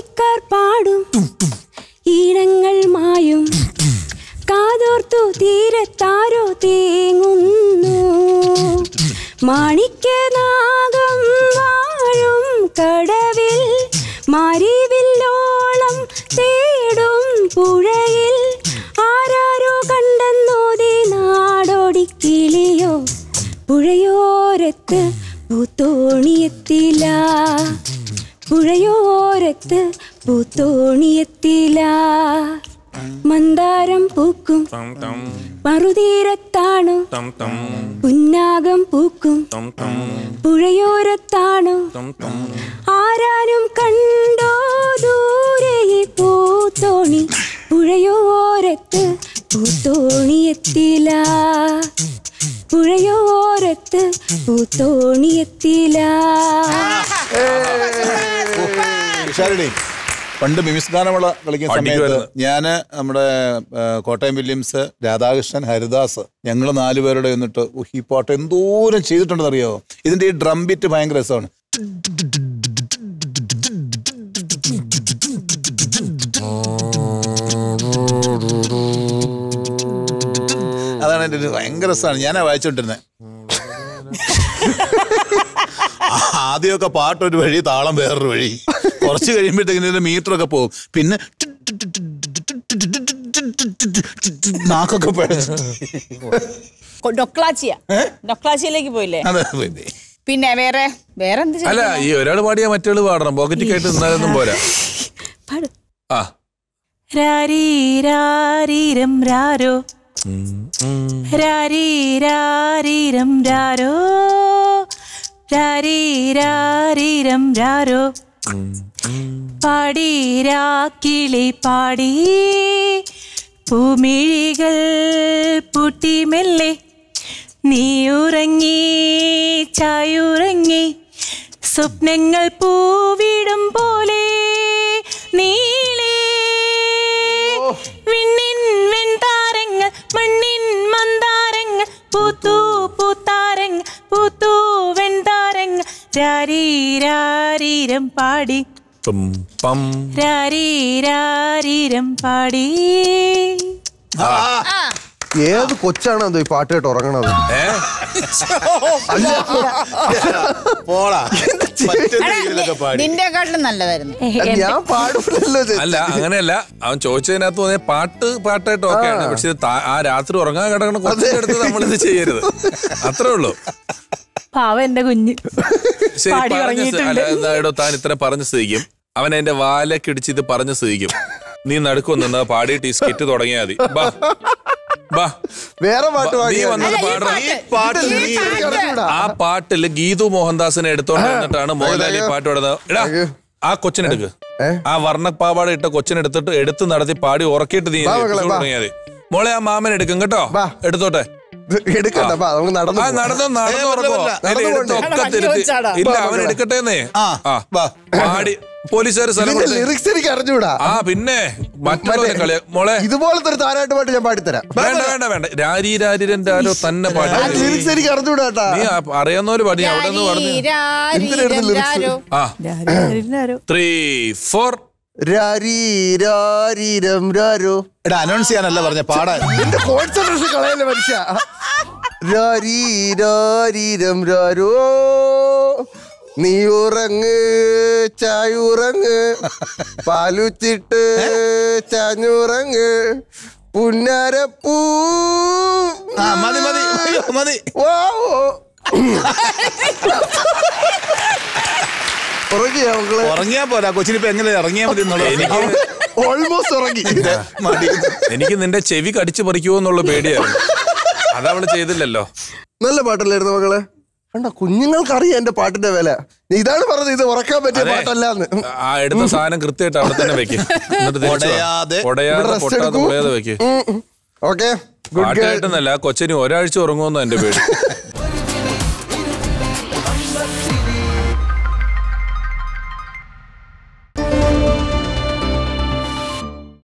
തോണിക്കാർ പാടും ഈണങ്ങൾ മായും കാതോർത്തു തീരത്താരോ തേങ്ങുന്നു മാണിക്യനാഗം വാഴും കടവിൽ മാരിവില്ലോളം തേടും പുഴയിൽ ആരാരോ കണ്ടെന്നോതി നാടോടിക്കിളിയോ പുഴയോരത്ത് പൂത്തോണിയെത്തില്ല പുഴയോരത്ത് പൂത്തോണിയെത്തില്ല മന്ദാരം പൂക്കും ടം ടം മറുതീരത്താണു ടം ടം പുന്നാകം പൂക്കും ടം ടം പുഴയോരത്താണു ടം ടം ആരാനും കണ്ടോ ദൂരെ ഈ പൂത്തോണി പുഴയോരത്ത് പൂത്തോണിയെത്തില്ല പുഴയോരത്ത് പൂത്തോണിയെത്തില്ല ഷാരുടി പണ്ട് മിമിസ് ഗാനമേള കളിക്കുന്ന സമയത്ത് അടിക്കുമായിരുന്നു. ഞാന് നമ്മുടെ ആ, കോട്ടയം വില്യംസ് രാധാകൃഷ്ണൻ ഹരിദാസ് ഞങ്ങൾ നാലുപേരുടെ എന്നിട്ട് ഉഹ്, ഈ പാട്ട് എന്തോരം ചെയ്തിട്ടുണ്ടെന്ന് അറിയാമോ ഇതിന്റെ ഈ ഡ്രം ബിറ്റ് ഭയങ്കര രസമാണ് അതാണ് എൻ്റെ ഒരു ഭയങ്കര രസമാണ് ഞാനാ വായിച്ചോണ്ടിരുന്നത് ആദ്യമൊക്കെ പാട്ടൊരു വഴി താളം വേറൊരു വഴി കുറച്ച് കഴിയുമ്പോഴത്തേക്കിന് ഇതിന്റെ മീറ്റർ ഒക്കെ പോകും പിന്നെ നാക്കൊക്കെ പിഴച്ച്. ഡൊക്ലാച്ചിയ ഡൊക്ലാച്ചിയയിലേക്ക് പോയില്ലേ അതെ പോയി. പിന്നെ വേറെ വേറെ എന്ത് ചെയ്യും? അല്ല ഈ ഒരാൾ പാടിയാ മറ്റേള് പാടണം പോക്കറ്റിക്കായിട്ട് നിന്നാലൊന്നും പോരാ പാടും ആ രാരീരാരീരം രാരോ രാരീരാരീരം രാരോ രാരീരാരീരം രാരോ പാടീരാക്കിളി പാടി പൂമിഴികൾ പൂട്ടി മെല്ലെ നീ ഉറങ്ങി ചായുറങ്ങി സ്വപ്നങ്ങൾ പൂവിടും പോലെ നീളേ വിണ്ണിൻ വെൺതാരങ്ങൾ മണ്ണിൻ മന്ദാരങ്ങൾ പൂത്തു പൂത്താരങ്ങൾ പൂത്തു വെൺതാരങ്ങൾ രാരീരാരീരം പാടി പം പം രാരീരാരീരം പാടി ഏത് കൊച്ചാണ് എന്തോ ഈ പാട്ട് കേട്ട് ഉറങ്ങണത് ഏ പോടാ മറ്റൊരു എടാ, രീതിയിലൊക്കെ പാടി നിന്റെക്കാട്ടിലും നല്ലതായിരുന്നു ഞാൻ പാടില്ലല്ലോ ചേച്ചി. അല്ല അങ്ങനെയല്ല അവൻ ചോദിച്ചതിനകത്ത് തോന്നിയ പാട്ട് പാട്ടായിട്ട് ഓക്കെയാണ് പക്ഷെ ഇത് താ- ആ രാത്രി ഉറങ്ങാൻ കിടക്കണ കൊച്ചിനെടുത്ത് നമ്മളിത് ചെയ്യരുത് അത്രേ ഉള്ളൂ പാവ എന്റെ കുഞ്ഞ് ശരി പാടി പറഞ്ഞ സ്ഥ- ഉറങ്ങിയിട്ടുണ്ട്. അല്ല, എന്താടോ താൻ ഇത്ര പറഞ്ഞ സ്ഥിതിക്കും അവൻ എന്റെ വാലക്കിടിച്ച് ഇത് പറഞ്ഞ സ്ഥിതിക്കും നീ നടുക്കും നിന്ന് പാടിയിട്ട് ഈ സ്കിറ്റ് തുടങ്ങിയാൽ മതി ബാ ബാ വേറെ പാട്ട് നീ പാടിയാ വന്നത് അല്ല, ഈ പാടണം പാട്ട്. ഈ പാട്ട് ഇതിന്റെ നീ lyrics എനിക്ക് അറിഞ്ഞൂടാ. ആ പാട്ടില് ഗീതു മോഹൻദാസിനെ എടുത്തോണ്ട് വന്നിട്ടാണ് മോഹൻലാൽ ഈ പാട്ട് പാടുന്നത് എടാ അയ്യോ. ആ കൊച്ചിനെടുക്ക് ഏ? ആ വർണ്ണപ്പാവാട ഇട്ട കൊച്ചിനെടുത്തിട്ട് എടുത്ത് നടത്തി പാടി ഉറക്കിയിട്ട് നീ വാ മകളെ, വാ. തുടങ്ങിയാൽ മതി മോളെ ആ മാമൻ എടുക്കും കേട്ടോ വാ. എടുത്തോട്ടെ എടുക്കണ്ട അപ്പാ, നമുക്ക് നടന്നു ആ പോവാം. നടന്നോ നടന്നു ഏ, ഉറക്കോ പറ്റില്ല, ഇല്ല, നടന്നു എടുത്ത് പോണ്ടേ? ഒക്കെ വണ്ടി തിരുത്തി. വെച്ചാടാ. ഇല്ല വാ, അവൻ മകളെ. എടുക്കട്ടേന്നേ ആ, ആ വാ. പാടി പോലീസുകാർ സ്ഥലം ഇതിന്റെ കൊടുത്തേ. ലിറിക്സ് എനിക്ക് അറിഞ്ഞൂടാ ആ പിന്നെ മറ്റുള്ളവരെ കളി മോളെ ഇതുപോലത്തെ ഒരു താരാട്ട് പാട്ട് ഞാൻ പാടിത്തരാം വേണ്ട വേണ്ട വേണ്ട രാരി രാരിരന്റെ ആരോ തന്നെ പാടി ആ ലിറിക്സ് എനിക്ക് അറിഞ്ഞൂടാ കേട്ടാ നീ ആ അറിയാവുന്നവര് പാടി അവിടെ നിന്ന് പറഞ്ഞു എന്തിനായിരുന്നു lyrics? ആ രാരീരാരീരം ത്രീ ഫോർ രാരീ രാരീരം രാരോ എടാ അനൗൺസ് ചെയ്യാനല്ല പറഞ്ഞ പാടാൻ എന്റെ കോൺസെൻട്രേഷൻ കളയല്ലേ മനുഷ്യ രാരീ രാരീരം രാരോ നീ ഉറങ്ങ് ചായുറങ്ങ് പാലുച്ചിട്ട് ചാഞ്ഞുറങ്ങ് പുന്നാരപ്പൂ ആ മതി മതി അയ്യോ, മതി വാ, ഓ. ഉറങ്ങിയോ മക്കളെ ഉറങ്ങിയാ പോരാ കൊച്ചിനിപ്പോ എങ്ങനെ ഇറങ്ങിയാ മതി എനിക്ക് ഓൾമോസ്റ്റ് ഉറങ്ങി മതി എനിക്ക് നിന്റെ ചെവി കടിച്ചു പറിക്കുമോ എന്നുള്ള പേടിയായിരുന്നു അതവള് ചെയ്തില്ലല്ലോ നല്ല പാട്ടല്ലായിരുന്നു മക്കളെ കണ്ട കുഞ്ഞുങ്ങൾക്ക് അറിയാം എന്റെ പാട്ടിന്റെ വില ഇതാണ് പറഞ്ഞത് ഇത് ഉറക്കാൻ പറ്റിയ അതെ. പാട്ടല്ലാന്ന് ആ എടുത്ത സാധനം കൃത്യമായിട്ട് അവിടെ തന്നെ വെക്ക് എന്നിട്ട് തിരിച്ച് വാ. ഉടയാതെ. ഉടയാതെ ഇവിടെ rest പൊട്ടാതെ എടുക്കൂ. പൊടയാതെ വെക്ക് ഓക്കെ ഗുഡ് ഗേൾ പാട്ടായിട്ടെന്നല്ല കൊച്ചിന് ഒരാഴ്ച ഉറങ്ങുമെന്ന് എന്റെ പേടി